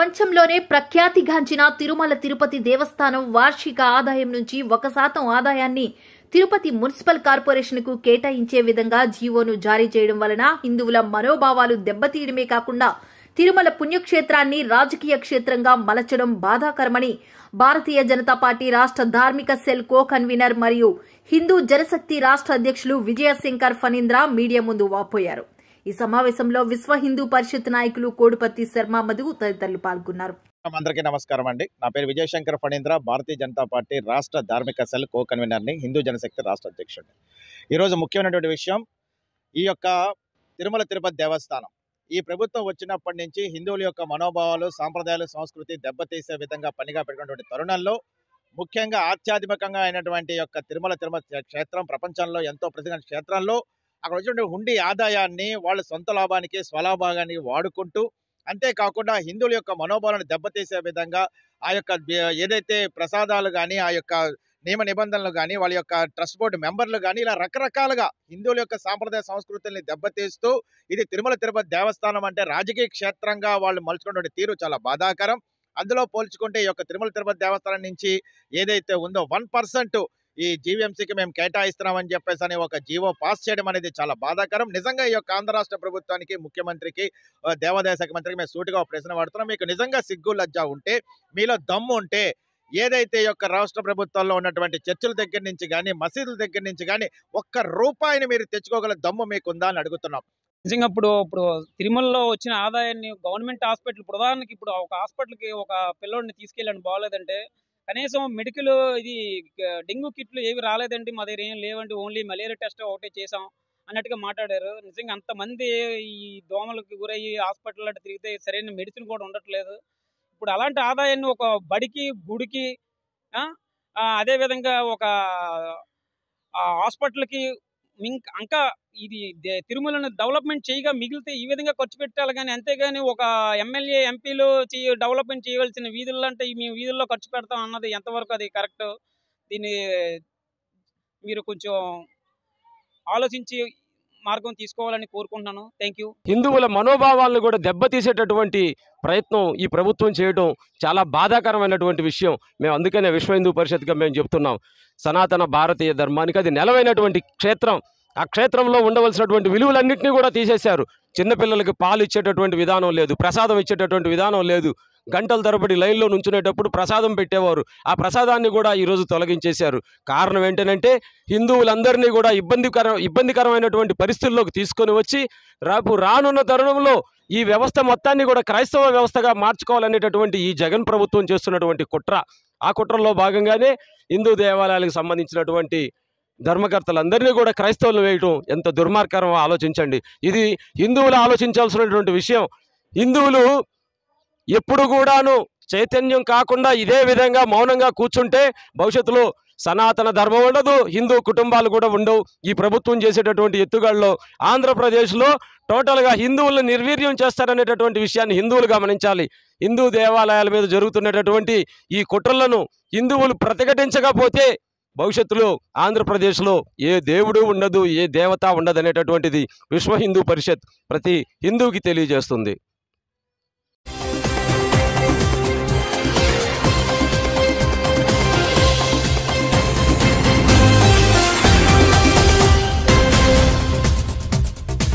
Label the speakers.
Speaker 1: ప్రపంచంలోనే ప్రఖ్యాతిగాంచిన తిరుమల తిరుపతి దేవస్థానం వార్షిక ఆదాయం నుంచి ఒక శాతం ఆదాయాన్ని తిరుపతి మున్సిపల్ కార్పొరేషన్కు కేటాయించే విధంగా జీవోను జారీ చేయడం వలన హిందువుల మనోభావాలు దెబ్బతీయడమే కాకుండా తిరుమల పుణ్యక్షేత్రాన్ని రాజకీయ క్షేత్రంగా మలచడం బాధాకరమని భారతీయ జనతా పార్టీ రాష్ట్ర ధార్మిక సెల్ కో కన్వీనర్ మరియు హిందూ జనశక్తి రాష్ట్ర అధ్యక్షులు విజయశంకర్ ఫణీంద్ర మీడియా ముందు వాపోయారు ఈ సమావేశంలో విశ్వ హిందూ పరిషత్ నాయకులు కోడుపత్తి శర్మ మధు తదితరులు పాల్గొన్నారు
Speaker 2: అందరికీ నమస్కారం అండి నా పేరు విజయశంకర్ ఫణీంద్ర భారతీయ జనతా పార్టీ రాష్ట్ర ధార్మిక సెల్ కో కన్వీనర్ని హిందూ జనశక్తి రాష్ట్ర అధ్యక్షుడు ఈరోజు ముఖ్యమైనటువంటి విషయం ఈ యొక్క తిరుమల తిరుపతి దేవస్థానం ఈ ప్రభుత్వం వచ్చినప్పటి నుంచి హిందువుల యొక్క మనోభావాలు సాంప్రదాయాలు సంస్కృతి దెబ్బతీసే విధంగా పనిగా పెట్టినటువంటి తరుణంలో ముఖ్యంగా ఆధ్యాత్మికంగా అయినటువంటి యొక్క తిరుమల తిరుమల క్షేత్రం ప్రపంచంలో ఎంతో ప్రసిద్ధ క్షేత్రంలో అక్కడ వచ్చినటువంటి హుండీ ఆదాయాన్ని వాళ్ళ సొంత లాభానికి స్వలాభాగానికి వాడుకుంటూ అంతేకాకుండా హిందువుల యొక్క మనోభావాలను దెబ్బతీసే విధంగా ఆ యొక్క బి- ఏదైతే ప్రసాదాలు కానీ ఆ యొక్క నియమ నిబంధనలు కానీ వాళ్ళ యొక్క ట్రస్ట్ బోర్డు మెంబర్లు కానీ ఇలా రకరకాలుగా హిందువుల యొక్క సాంప్రదాయ సంస్కృతుల్ని దెబ్బతీస్తూ ఇది తిరుమల తిరుపతి దేవస్థానం అంటే రాజకీయ క్షేత్రంగా వాళ్ళు మలుచుకున్నటువంటి తీరు చాలా బాధాకరం అందులో పోల్చుకుంటే ఈ యొక్క తిరుమల తిరుపతి దేవస్థానం నుంచి ఏదైతే ఉందో వన్ పర్సెంట్ ఈ జీవీఎంసీకి మేము కేటాయిస్తున్నామని చెప్పేసి అని ఒక జీవో పాస్ చేయడం అనేది చాలా బాధాకరం నిజంగా ఈ యొక్క ఆంధ్ర రాష్ట్ర ప్రభుత్వానికి ముఖ్యమంత్రికి ఆ, దేవాదాయ శాఖ మంత్రికి మేము సూటిగా ఒక ప్రశ్న పడుతున్నాం మీకు నిజంగా సిగ్గు లజ్జ ఉంటే మీలో దమ్ము ఉంటే ఏదైతే ఈ యొక్క రాష్ట్ర ప్రభుత్వంలో ఉన్నటువంటి చర్చిల దగ్గర నుంచి కానీ మసీదుల దగ్గర నుంచి కానీ ఒక్క రూపాయిని మీరు తెచ్చుకోగల దమ్ము మీకుందా అని అడుగుతున్నాం
Speaker 3: నిజంగా ఇప్పుడు ఇప్పుడు తిరుమలలో వచ్చిన ఆదాయాన్ని గవర్నమెంట్ హాస్పిటల్ ఇప్పుడు ఉదాహరణకి ఇప్పుడు ఒక హాస్పిటల్కి ఒక పిల్లోడిని తీసుకెళ్ళండి బాగోలేదంటే కనీసం మెడికల్ ఇది గ- డెంగ్యూ కిట్లు ఏవి రాలేదండి మా దగ్గర ఏం లేవండి ఓన్లీ మలేరియా టెస్ట్ ఒకటే చేసాం అన్నట్టుగా మాట్లాడారు నిజంగా అంతమంది ఈ దోమలకు గురయ్యి హాస్పిటల్ అంటే తిరిగితే సరైన మెడిసిన్ కూడా ఉండట్లేదు ఇప్పుడు అలాంటి ఆదాయాన్ని ఒక బడికి గుడికి ఆ, ఆ, అదేవిధంగా ఒక ఆ, హాస్పిటల్కి ఇంక- ఇంకా ఇది దే- తిరుమలను డెవలప్మెంట్ చేయగా మిగిలితే ఈ విధంగా ఖర్చు పెట్టాలి కానీ అంతేగాని ఒక ఎమ్మెల్యే ఎంపీలు చేయ డెవలప్మెంట్ చేయవలసిన వీధుల్లో అంటే ఈ మేము వీధుల్లో ఖర్చు పెడతాం అన్నది ఎంతవరకు అది కరెక్ట్ దీన్ని మీరు కొంచెం ఆలోచించి మార్గం తీసుకోవాలని కోరుకుంటున్నాను థ్యాంక్ యూ
Speaker 4: హిందువుల మనోభావాలను కూడా దెబ్బతీసేటటువంటి ప్రయత్నం ఈ ప్రభుత్వం చేయడం చాలా బాధాకరమైనటువంటి విషయం మేము అందుకనే విశ్వ హిందూ పరిషత్గా మేము చెప్తున్నాం సనాతన భారతీయ ధర్మానికి అది నెలవైనటువంటి క్షేత్రం ఆ క్షేత్రంలో ఉండవలసినటువంటి విలువలన్నింటినీ కూడా తీసేశారు చిన్నపిల్లలకి పాలు ఇచ్చేటటువంటి విధానం లేదు ప్రసాదం ఇచ్చేటటువంటి విధానం లేదు గంటల తరబడి లైన్లో నుంచునేటప్పుడు ప్రసాదం పెట్టేవారు ఆ ప్రసాదాన్ని కూడా ఈరోజు తొలగించేశారు కారణం ఏంటంటే హిందువులందరినీ కూడా ఇబ్బందికర ఇబ్బందికరమైనటువంటి పరిస్థితుల్లోకి తీసుకొని వచ్చి రేపు రానున్న తరుణంలో ఈ వ్యవస్థ మొత్తాన్ని కూడా క్రైస్తవ వ్యవస్థగా మార్చుకోవాలనేటటువంటి ఈ జగన్ ప్రభుత్వం చేస్తున్నటువంటి కుట్ర ఆ కుట్రలో భాగంగానే హిందూ దేవాలయాలకు సంబంధించినటువంటి ధర్మకర్తలందరినీ కూడా క్రైస్తవులు వేయటం ఎంత దుర్మార్గరమో ఆలోచించండి ఇది హిందువులు ఆలోచించాల్సినటువంటి విషయం హిందువులు ఎప్పుడు కూడాను చైతన్యం కాకుండా ఇదే విధంగా మౌనంగా కూర్చుంటే భవిష్యత్తులో సనాతన ధర్మం ఉండదు హిందూ కుటుంబాలు కూడా ఉండవు ఈ ప్రభుత్వం చేసేటటువంటి ఎత్తుగడలో ఆంధ్రప్రదేశ్లో టోటల్గా హిందువులను నిర్వీర్యం చేస్తారనేటటువంటి విషయాన్ని హిందువులు గమనించాలి హిందూ దేవాలయాల మీద జరుగుతున్నటువంటి ఈ కుట్రలను హిందువులు ప్రతిఘటించకపోతే భవిష్యత్తులో ఆంధ్రప్రదేశ్లో ఏ దేవుడు ఉండదు ఏ దేవత ఉండదు అనేటటువంటిది విశ్వ హిందూ పరిషత్ ప్రతి హిందూకి తెలియజేస్తుంది